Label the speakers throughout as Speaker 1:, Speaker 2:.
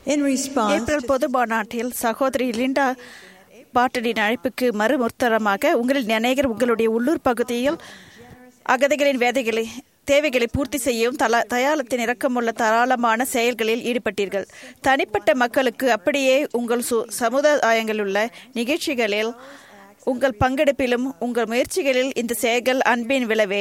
Speaker 1: In response
Speaker 2: April பொது மாநாட்டில் சகோதரி லிண்டா பாட்டனின் அழைப்புக்கு மறுமுத்தரமாக உங்களில் அநேகர் உங்களுடைய உள்ளூர் பகுதியில் அகதிகளின் வேதைகளை தேவைகளை பூர்த்தி செய்யவும் தல தயாளத்தின் இரக்கமுள்ள தாராளமான செயல்களில் ஈடுபட்டீர்கள் தனிப்பட்ட மக்களுக்கு அப்படியே உங்கள் சு சமுதாயங்களில் உள்ள நிகழ்ச்சிகளில் உங்கள் பங்கெடுப்பிலும் உங்கள் முயற்சிகளில் இந்த செயல்கள் அன்பின் விளைவே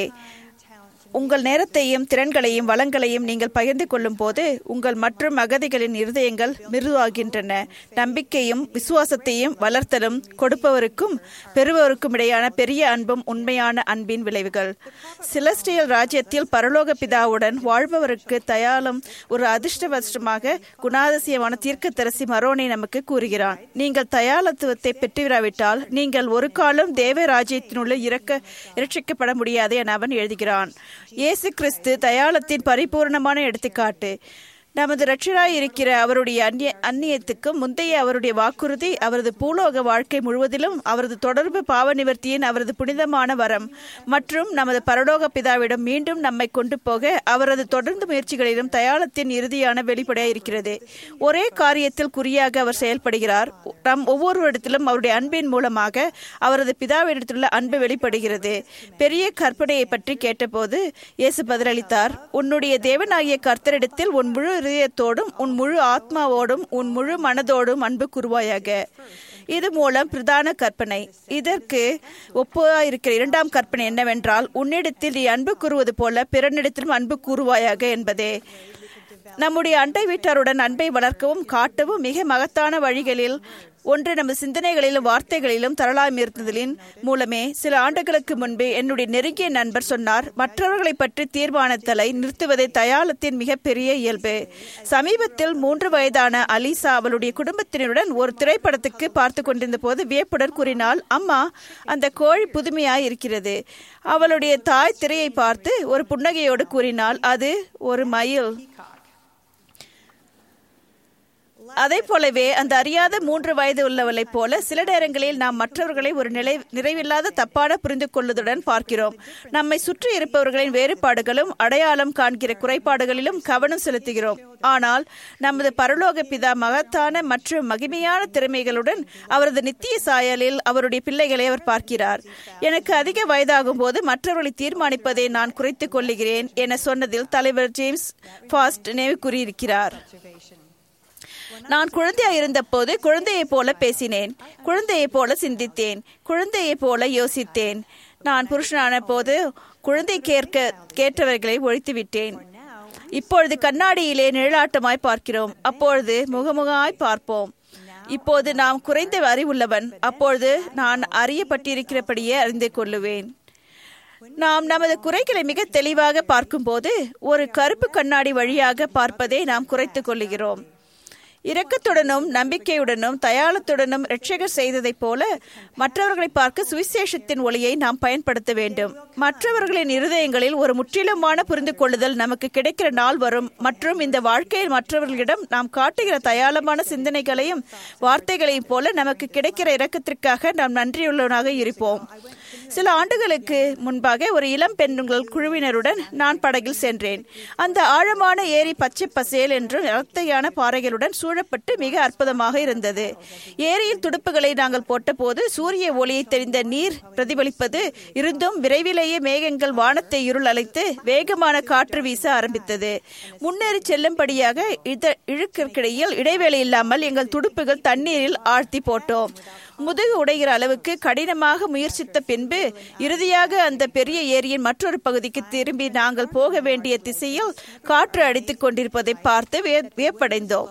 Speaker 2: உங்கள் நேரத்தையும் திறன்களையும் வளங்களையும் நீங்கள் பகிர்ந்து கொள்ளும் போது உங்கள் மற்றும் அகதிகளின் இருதயங்கள் மிருதுவாகின்றன நம்பிக்கையும் விசுவாசத்தையும் வளர்த்தலும் கொடுப்பவருக்கும் பெறுபவருக்கும் இடையான பெரிய அன்பும் உண்மையான அன்பின் விளைவுகள் சிலஸ்டியல் ராஜ்யத்தில் பரலோக பிதாவுடன் வாழ்பவருக்கு தயாலும் ஒரு அதிர்ஷ்டவசமாக குணாதிசயமான தீர்க்கதரிசி மரோனை நமக்கு கூறுகிறான் நீங்கள் தயாலத்துவத்தை பெற்றுவிராவிட்டால் நீங்கள் ஒரு காலம் தேவ ராஜ்யத்தினுள்ள இறக்க இரட்சிக்கப்பட முடியாது என அவன் எழுதுகிறான் இயேசு கிறிஸ்து தயாளத்தின் பரிபூர்ணமான எடுத்துக்காட்டு நமது ரட்சராய் இருக்கிற அவருடைய அந்நிய அந்நியத்துக்கும் முந்தைய அவருடைய வாக்குறுதி அவரது பூலோக வாழ்க்கை முழுவதிலும் அவரது தொடர்பு பாவ நிவர்த்தியின் அவரது புனிதமான வரம் மற்றும் நமது பரலோக பிதாவிடம் மீண்டும் நம்மை கொண்டு போக அவரது தொடர்ந்து முயற்சிகளிலும் தயாளத்தின் இறுதியான வெளிப்படையாக இருக்கிறது ஒரே காரியத்தில் குறியாக அவர் செயல்படுகிறார் நம் ஒவ்வொருவரிடத்திலும் அவருடைய அன்பின் மூலமாக அவரது பிதாவிடத்திலுள்ள அன்பு வெளிப்படுகிறது பெரிய கற்பனையை பற்றி கேட்டபோது இயேசு பதிலளித்தார் உன்னுடைய தேவனாகிய கர்த்தரிடத்தில் உன் முழு இதயத்தோடும் உன் முழு ஆத்மாவோடும் உன் முழு மனதோடும் அன்பு கூறுவாயாக இது மூலம் பிரதான கற்பனை இதற்கு ஒப்பாயிருக்கிற இரண்டாம் கற்பனை என்னவென்றால் உன்னிடத்தில் நீ அன்பு கூறுவது போல பிறனிடத்திலும் அன்பு கூறுவாயாக என்பதே நம்முடைய அண்டை வீட்டாருடன் அன்பை வளர்க்கவும் காட்டவும் மிக மகத்தான வழிகளில் ஒன்று நமது சிந்தனைகளிலும் வார்த்தைகளிலும் தரலாமிருந்ததின் மூலமே சில ஆண்டுகளுக்கு முன்பு என்னுடைய நெருங்கிய நண்பர் சொன்னார் மற்றவர்களை பற்றி தீர்மானித்தலை நிறுத்துவதே தயாளத்தின் மிகப்பெரிய இயல்பு சமீபத்தில் மூன்று வயதான அலிசா அவளுடைய குடும்பத்தினருடன் ஒரு திரைப்படத்துக்கு பார்த்து கொண்டிருந்த போது வியப்புடன் கூறினாள் அம்மா அந்த கோழி புதுமையாய் இருக்கிறது அவளுடைய தாய் திரையை பார்த்து ஒரு புன்னகையோடு கூறினாள் அது ஒரு மயில் அதே போலவே அந்த அறியாத மூன்று வயது உள்ளவளைப் போல சில நேரங்களில் நாம் மற்றவர்களை ஒரு நிலை நிறைவில்லாத தப்பான புரிந்து கொள்ளுதுடன் பார்க்கிறோம் நம்மை சுற்றி இருப்பவர்களின் வேறுபாடுகளும் அடையாளம் காண்கிற குறைபாடுகளிலும் கவனம் செலுத்துகிறோம் ஆனால் நமது பரலோக பிதா மகத்தான மற்றும் மகிமையான திறமைகளுடன் அவரது நித்திய சாயலில் அவருடைய பிள்ளைகளை அவர் பார்க்கிறார் எனக்கு அதிக வயதாகும் போது மற்றவர்களை தீர்மானிப்பதை நான் குறைத்துக் கொள்ளுகிறேன் என சொன்னதில் தலைவர் ஜேம்ஸ் ஃபாஸ்ட் நினைவு கூறியிருக்கிறார் நான் குழந்தையா இருந்தபோது குழந்தையைப் போல பேசினேன் குழந்தையைப் போல சிந்தித்தேன் குழந்தையைப் போல யோசித்தேன் நான் புருஷனான போது குழந்தை கேட்க கேட்டவர்களை ஒழித்து விட்டேன் இப்பொழுது கண்ணாடியிலே நிழலாட்டமாய் பார்க்கிறோம் அப்பொழுது முகமுகமாய் பார்ப்போம் இப்போது நாம் குறைந்த அறிவுள்ளவன் அப்பொழுது நான் அறியப்பட்டிருக்கிறபடியே அறிந்து கொள்ளுவேன் நாம் நமது குறைகளை மிக தெளிவாக பார்க்கும்போது ஒரு கருப்பு கண்ணாடி வழியாக பார்ப்பதை நாம் குறைத்துக் கொள்ளுகிறோம் இரக்கத்துடனும் நம்பிக்கையுடனும் தயாளத்துடனும் இரட்சகர் செய்ததைப் போல மற்றவர்களை பார்க்க சுவிசேஷத்தின் ஒளியை நாம் பயன்படுத்த வேண்டும் மற்றவர்களின் இருதயங்களில் ஒரு முற்றிலுமான புரிந்து கொள்ளுதல் நமக்கு கிடைக்கிற நாள் வரும் மற்றும் இந்த வாழ்க்கையில் மற்றவர்களிடம் நாம் காட்டுகிற தயாளமான சிந்தனைகளையும் வார்த்தைகளையும் போல நமக்கு கிடைக்கிற இரக்கத்திற்காக நாம் நன்றியுள்ளவனாக இருப்போம் சில ஆண்டுகளுக்கு முன்பாக ஒரு இளம் பெண்கள் குழுவினருடன் நான் படகில் சென்றேன் அந்த ஆழமான ஏரி பச்சை பசேல் என்றும் இரத்தையான பாறைகளுடன் சூழப்பட்டு மிக அற்புதமாக இருந்தது ஏரியில் துடுப்புகளை நாங்கள் போட்டபோது சூரிய ஒளியை தெரிந்த நீர் பிரதிபலிப்பது இருந்தும் விரைவிலேயே மேகங்கள் வானத்தை இருள் அழைத்து வேகமான காற்று வீச ஆரம்பித்தது முன்னேறி செல்லும்படியாக இத இழுக்கிடையில் இடைவேளை இல்லாமல் எங்கள் துடுப்புகள் தண்ணீரில் ஆழ்த்தி போட்டோம் முதுகு உடைகிற அளவுக்கு கடினமாக முயற்சித்த பின்பு இறுதியாக அந்த பெரிய ஏரியின் மற்றொரு பகுதிக்கு திரும்பி நாங்கள் போக வேண்டிய திசையில் காற்று அடித்துக் கொண்டிருப்பதை பார்த்து வியப்படைந்தோம்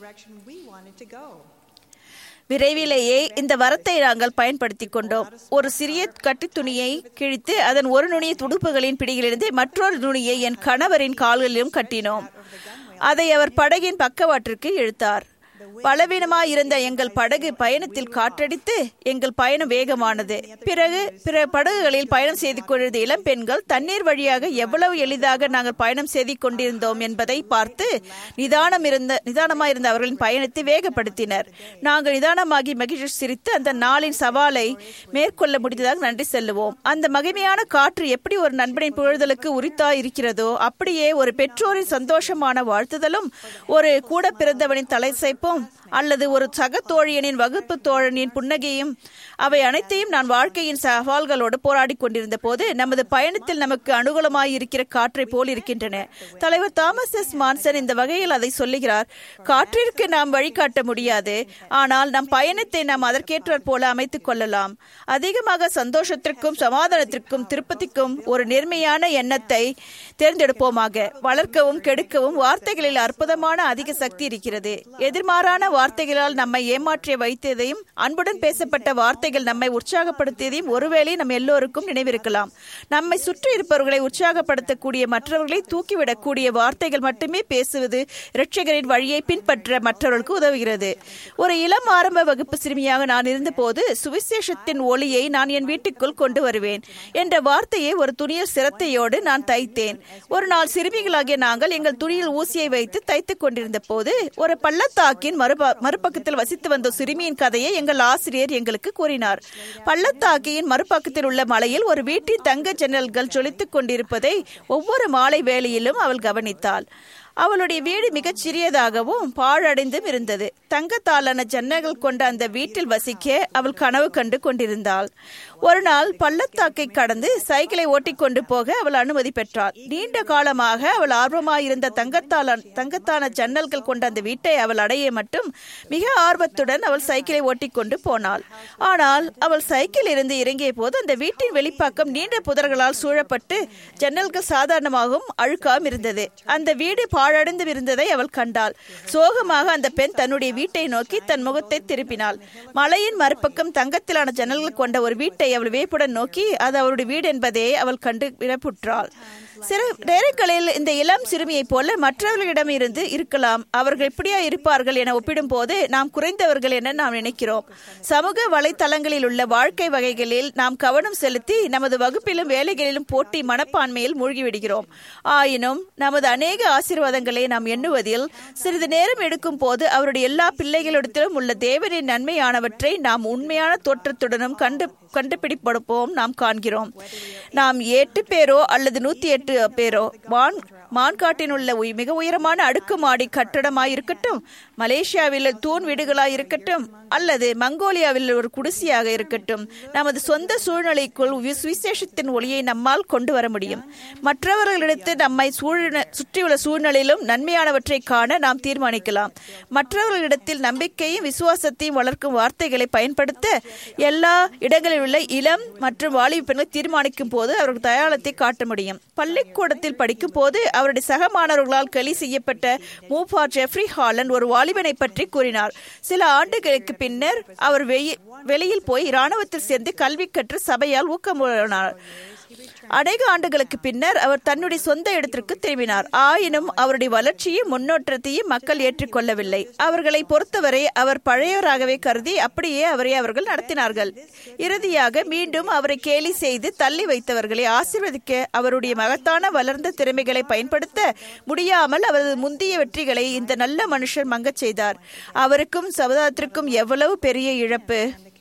Speaker 2: விரைவிலேயே இந்த வரத்தை நாங்கள் பயன்படுத்தி கொண்டோம் ஒரு சிறிய கட்டி துணியை கிழித்து அதன் ஒரு நுனிய துடுப்புகளின் பிடியிலிருந்து மற்றொரு நுனியை என் கணவரின் கால்களிலும் கட்டினோம் அதை அவர் படகின் பக்கவாட்டிற்கு இழுத்தார் பலவீனமாயிருந்த எங்கள் படகு பயணத்தில் காற்றடித்து எங்கள் பயணம் வேகமானது பிறகு பிற படகுகளில் பயணம் செய்து கொண்டிருந்த இளம் பெண்கள் தண்ணீர் வழியாக எவ்வளவு எளிதாக நாங்கள் பயணம் செய்து கொண்டிருந்தோம் என்பதை பார்த்து நிதானம் இருந்த நிதானமாயிருந்த அவர்களின் பயணத்தை வேகப்படுத்தினர் நாங்கள் நிதானமாகி மகிழ்ச்சி சிரித்து அந்த நாளின் சவாலை மேற்கொள்ள முடிந்ததாக நன்றி செல்லுவோம் அந்த மகிமையான காற்று எப்படி ஒரு நண்பனின் புகழ்தலுக்கு உரித்தா இருக்கிறதோ அப்படியே ஒரு பெற்றோரின் சந்தோஷமான வாழ்த்துதலும் ஒரு கூட பிறந்தவனின் தலைசைப்பும் அல்லது ஒரு சக தோழியனின் வகுப்பு தோழனின் புன்னகையும் அவை அனைத்தையும் நான் வாழ்க்கையின் சவால்களோடு போராடி கொண்டிருந்த போது நமது பயணத்தில் நமக்கு அனுகூலமாய் இருக்கிற காற்றை போல் இருக்கின்றன தலைவர் தாமஸ் எஸ் மான்சன் இந்த வகையில் அதை சொல்லுகிறார் காற்றிற்கு நாம் வழிகாட்ட முடியாது ஆனால் நம் பயணத்தை நாம் அதற்கேற்றாற் போல அமைத்துக் கொள்ளலாம் அதிகமாக சந்தோஷத்திற்கும் சமாதானத்திற்கும் திருப்பதிக்கும் ஒரு நேர்மையான எண்ணத்தை தேர்ந்தெடுப்போமாக வளர்க்கவும் கெடுக்கவும் வார்த்தைகளில் அற்புதமான அதிக சக்தி இருக்கிறது எதிர்மாறான வார்த்தைகளால் நம்மை ஏமாற்றிய வைத்ததையும் அன்புடன் பேசப்பட்ட வார்த்தைகள் நம்மை உற்சாகப்படுத்தியதையும் ஒருவேளை நம் எல்லோருக்கும் நினைவிருக்கலாம் நம்மை சுற்றி இருப்பவர்களை உற்சாகப்படுத்தக்கூடிய மற்றவர்களை தூக்கிவிடக்கூடிய வார்த்தைகள் மட்டுமே பேசுவது இரட்சகரின் வழியை பின்பற்ற மற்றவர்களுக்கு உதவுகிறது ஒரு இளம் ஆரம்ப வகுப்பு சிறுமியாக நான் இருந்தபோது சுவிசேஷத்தின் ஒளியை நான் என் வீட்டுக்குள் கொண்டு வருவேன் என்ற வார்த்தையை ஒரு துணியில் சிரத்தையோடு நான் தைத்தேன் ஒரு நாள் சிறுமிகளாகிய நாங்கள் எங்கள் துணியில் ஊசியை வைத்து தைத்துக் கொண்டிருந்த போது ஒரு பள்ளத்தாக்கின் மறுப மறுபக்கத்தில் வசித்து வந்த சிறுமியின் கதையை எங்கள் ஆசிரியர் எங்களுக்கு கூறினார் பள்ளத்தாக்கியின் மறுபக்கத்தில் உள்ள மலையில் ஒரு வீட்டின் தங்க ஜன்னல்கள் ஜொலித்துக் கொண்டிருப்பதை ஒவ்வொரு மாலை வேளையிலும் அவள் கவனித்தாள் அவளுடைய வீடு மிகச் சிறியதாகவும் பாழடைந்தும் இருந்தது தங்கத்தாலான ஜன்னல்கள் கொண்ட அந்த வீட்டில் வசிக்க அவள் கனவு கண்டு கொண்டிருந்தாள் ஒரு நாள் பள்ளத்தாக்கை கடந்து சைக்கிளை ஓட்டிக்கொண்டு போக அவள் அனுமதி பெற்றாள் நீண்ட காலமாக அவள் ஆர்வமாயிருந்த தங்கத்தால தங்கத்தான ஜன்னல்கள் கொண்ட அந்த வீட்டை அவள் அடைய மட்டும் மிக ஆர்வத்துடன் அவள் சைக்கிளை ஓட்டிக்கொண்டு போனாள் ஆனால் அவள் சைக்கிள் இருந்து இறங்கிய போது அந்த வீட்டின் வெளிப்பாக்கம் நீண்ட புதர்களால் சூழப்பட்டு ஜன்னல்கள் சாதாரணமாகவும் அழுக்காகவும் இருந்தது அந்த வீடு பாழடைந்து இருந்ததை அவள் கண்டாள் சோகமாக அந்த பெண் தன்னுடைய வீட்டை நோக்கி தன் முகத்தை திருப்பினாள் மலையின் மறுபக்கம் தங்கத்திலான ஜன்னல்கள் கொண்ட ஒரு வீட்டை அவள் வேப்புடன் நோக்கி அது அவளுடைய வீடு என்பதை அவள் கண்டு விரப்புற்றாள் சில நேரங்களில் இந்த இளம் சிறுமியைப் போல மற்றவர்களிடம் இருந்து இருக்கலாம் அவர்கள் இப்படியா இருப்பார்கள் என ஒப்பிடும் போது நாம் குறைந்தவர்கள் என நாம் நினைக்கிறோம் சமூக வலைத்தளங்களில் உள்ள வாழ்க்கை வகைகளில் நாம் கவனம் செலுத்தி நமது வகுப்பிலும் வேலைகளிலும் போட்டி மனப்பான்மையில் மூழ்கிவிடுகிறோம் ஆயினும் நமது அநேக ஆசீர்வாதங்களை நாம் எண்ணுவதில் சிறிது நேரம் எடுக்கும் போது அவருடைய எல்லா பிள்ளைகளிடத்திலும் உள்ள தேவனின் நன்மையானவற்றை நாம் உண்மையான தோற்றத்துடனும் கண்டு கண்டுபிடிப்படுப்போம் நாம் காண்கிறோம் நாம் எட்டு பேரோ அல்லது நூத்தி எட்டு பேரோ வான் மான்காட்டின் உள்ள உய்- மிக உயரமான அடுக்குமாடி கட்டடமாய் இருக்கட்டும் மலேசியாவில் தூண் வீடுகளாய் இருக்கட்டும் அல்லது மங்கோலியாவில் ஒரு குடிசையாக இருக்கட்டும் நமது சொந்த சூழ்நிலைக்குள் வி- சுவிசேஷத்தின் ஒளியை நம்மால் கொண்டு வர முடியும் மற்றவர்களிடத்து நம்மை சூழ்நிலை சுற்றியுள்ள சூழ்நிலையிலும் நன்மையானவற்றை காண நாம் தீர்மானிக்கலாம் மற்றவர்களிடத்தில் நம்பிக்கையும் விசுவாசத்தையும் வளர்க்கும் வார்த்தைகளை பயன்படுத்த எல்லா இடங்களில் உள்ள இளம் மற்றும் வாலிப பெண்கள் தீர்மானிக்கும் போது அவர்கள் தயாளத்தை காட்ட முடியும் பள்ளிக்கூடத்தில் படிக்கும் போது அவருடைய சக மாணவர்களால் களி செய்யப்பட்ட மூஃபார் ஜெஃப்ரி ஹாலண்ட் ஒரு வாலிபனை பற்றி கூறினார் சில ஆண்டுகளுக்கு பின்னர் அவர் வெயி- வெளியில் போய் இராணுவத்தில் சேர்ந்து கல்வி கற்று சபையால் ஊக்கமுனார் அநேக ஆண்டுகளுக்கு பின்னர் அவர் தன்னுடைய சொந்த இடத்திற்கு திரும்பினார் ஆயினும் அவருடைய வளர்ச்சியும் முன்னேற்றத்தையும் மக்கள் ஏற்றுக்கொள்ளவில்லை அவர்களை பொறுத்தவரை அவர் பழையவராகவே கருதி அப்படியே அவரை அவர்கள் நடத்தினார்கள் இறுதியாக மீண்டும் அவரை கேலி செய்து தள்ளி வைத்தவர்களை ஆசீர்வதிக்க அவருடைய மகத்தான வளர்ந்த திறமைகளை பயன்படுத்த முடியாமல் அவரது முந்தைய வெற்றிகளை இந்த நல்ல மனுஷர் மங்கச் செய்தார் அவருக்கும் சமுதாயத்திற்கும் எவ்வளவு பெரிய இழப்பு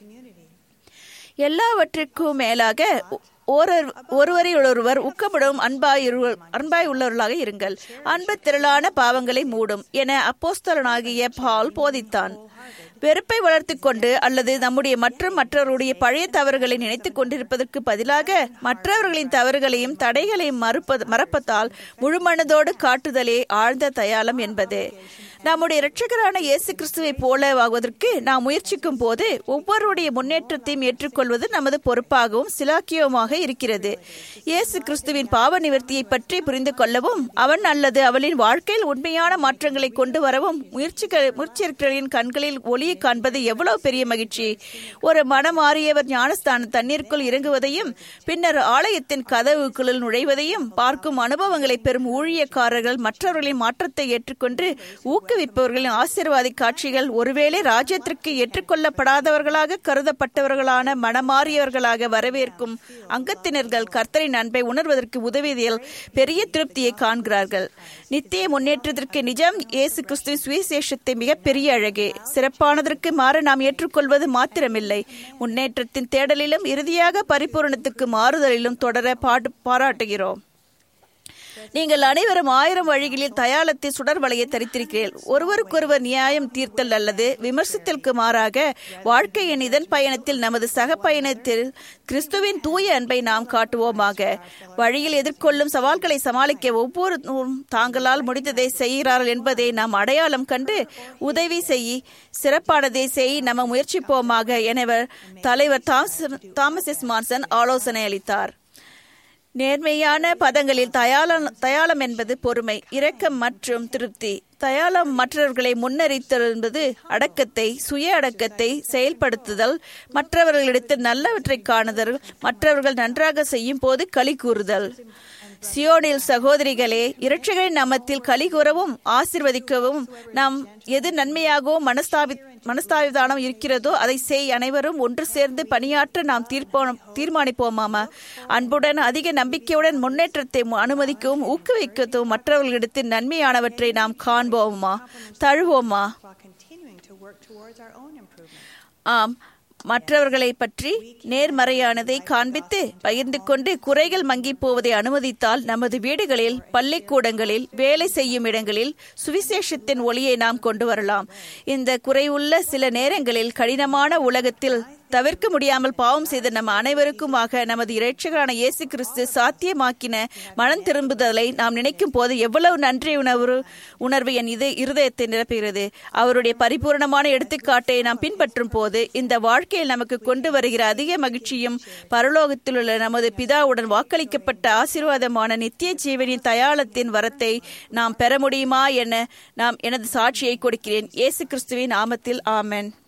Speaker 2: எல்லாவற்றிற்கும் மேலாக ஓரர் ஒருவரில் ஒருவர் ஊக்கமுடன் அன்பாய் இருவர்- அன்பாய் உள்ளவர்களாக இருங்கள் அன்பு திரளான பாவங்களை மூடும் என அப்போஸ்தலனாகிய பால் போதித்தான் வெறுப்பை வளர்த்துக் கொண்டு அல்லது நம்முடைய மற்றும் மற்றவருடைய பழைய தவறுகளை நினைத்துக் கொண்டிருப்பதற்கு பதிலாக மற்றவர்களின் தவறுகளையும் தடைகளையும் மறுப்பது மறப்பதால் முழுமனதோடு காட்டுதலே ஆழ்ந்த தயாளம் என்பது நம்முடைய இரட்சகரான இயேசு கிறிஸ்துவை போல ஆகுவதற்கு நாம் முயற்சிக்கும் போது ஒவ்வொருடைய முன்னேற்றத்தையும் ஏற்றுக்கொள்வது நமது பொறுப்பாகவும் சிலாக்கியவுமாக இருக்கிறது இயேசு கிறிஸ்துவின் பாவ நிவர்த்தியை பற்றி புரிந்து கொள்ளவும் அவன் அல்லது அவளின் வாழ்க்கையில் உண்மையான மாற்றங்களை கொண்டு வரவும் முயற்சிகள் முயற்சிகளின் கண்களில் ஒளியை ஒளியை காண்பது எவ்வளவு பெரிய மகிழ்ச்சி ஒரு மனமாறியவர் ஞானஸ்தான தண்ணீருக்குள் இறங்குவதையும் பின்னர் ஆலயத்தின் கதவுக்குள் நுழைவதையும் பார்க்கும் அனுபவங்களை பெறும் ஊழியக்காரர்கள் மற்றவர்களின் மாற்றத்தை ஏற்றுக்கொண்டு ஊக்குவிப்பவர்களின் ஆசீர்வாதி காட்சிகள் ஒருவேளை ராஜ்யத்திற்கு ஏற்றுக்கொள்ளப்படாதவர்களாக கருதப்பட்டவர்களான மனமாறியவர்களாக வரவேற்கும் அங்கத்தினர்கள் கர்த்தரின் அன்பை உணர்வதற்கு உதவியதில் பெரிய திருப்தியை காண்கிறார்கள் நித்திய முன்னேற்றத்திற்கு நிஜம் இயேசு கிறிஸ்துவின் சுவிசேஷத்தை மிகப்பெரிய அழகே சிறப்பானதற்கு மாற நாம் ஏற்றுக்கொள்வது மாத்திரமில்லை முன்னேற்றத்தின் தேடலிலும் இறுதியாக பரிபூரணத்துக்கு மாறுதலிலும் தொடர பாடு பாராட்டுகிறோம் நீங்கள் அனைவரும் ஆயிரம் வழிகளில் தயாளத்தை சுடர் வலையை தரித்திருக்கிறீர்கள் ஒருவருக்கொருவர் நியாயம் தீர்த்தல் அல்லது விமர்சித்தலுக்கு மாறாக வாழ்க்கையின் இதன் பயணத்தில் நமது சக பயணத்தில் கிறிஸ்துவின் தூய அன்பை நாம் காட்டுவோமாக வழியில் எதிர்கொள்ளும் சவால்களை சமாளிக்க ஒவ்வொரு தாங்களால் முடிந்ததை செய்கிறார்கள் என்பதை நாம் அடையாளம் கண்டு உதவி செய்ய சிறப்பானதை செய் நம்ம முயற்சிப்போமாக எனவே தலைவர் தாமஸ் எஸ் மான்சன் ஆலோசனை அளித்தார் நேர்மையான பதங்களில் தயாளம் தயாளம் என்பது பொறுமை இரக்கம் மற்றும் திருப்தி தயாளம் மற்றவர்களை முன்னறித்தல் அடக்கத்தை சுய அடக்கத்தை செயல்படுத்துதல் மற்றவர்களிடத்தில் நல்லவற்றை காணுதல் மற்றவர்கள் நன்றாக செய்யும் போது களி கூறுதல் சியோனில் சகோதரிகளே இரட்சகரின் நாமத்தில் களி கூறவும் ஆசிர்வதிக்கவும் நாம் எது நன்மையாகவும் மனஸ்தாபி மனஸ்தாபிதானம் இருக்கிறதோ அதை செய் அனைவரும் ஒன்று சேர்ந்து பணியாற்ற நாம் தீர்ப்போம் தீர்மானிப்போமாமா அன்புடன் அதிக நம்பிக்கையுடன் முன்னேற்றத்தை அனுமதிக்கவும் ஊக்குவிக்கவும் மற்றவர்களிடத்தில் நன்மையானவற்றை நாம் காண்போமா தழுவோமா ஆம் மற்றவர்களை பற்றி நேர்மறையானதை காண்பித்து பகிர்ந்து கொண்டு குறைகள் மங்கி போவதை அனுமதித்தால் நமது வீடுகளில் பள்ளிக்கூடங்களில் வேலை செய்யும் இடங்களில் சுவிசேஷத்தின் ஒளியை நாம் கொண்டு வரலாம் இந்த குறைவுள்ள சில நேரங்களில் கடினமான உலகத்தில் தவிர்க்க முடியாமல் பாவம் செய்த நம் அனைவருக்குமாக நமது இறைச்சகரான இயேசு கிறிஸ்து சாத்தியமாக்கின மனம் திரும்புதலை நாம் நினைக்கும் போது எவ்வளவு நன்றி உணர்வு உணர்வு என் இது இருதயத்தை நிரப்புகிறது அவருடைய பரிபூர்ணமான எடுத்துக்காட்டை நாம் பின்பற்றும் போது இந்த வாழ்க்கையில் நமக்கு கொண்டு வருகிற அதிக மகிழ்ச்சியும் பரலோகத்தில் உள்ள நமது பிதாவுடன் வாக்களிக்கப்பட்ட ஆசீர்வாதமான நித்திய ஜீவனின் தயாளத்தின் வரத்தை நாம் பெற முடியுமா என நாம் எனது சாட்சியை கொடுக்கிறேன் இயேசு கிறிஸ்துவின் நாமத்தில் ஆமன்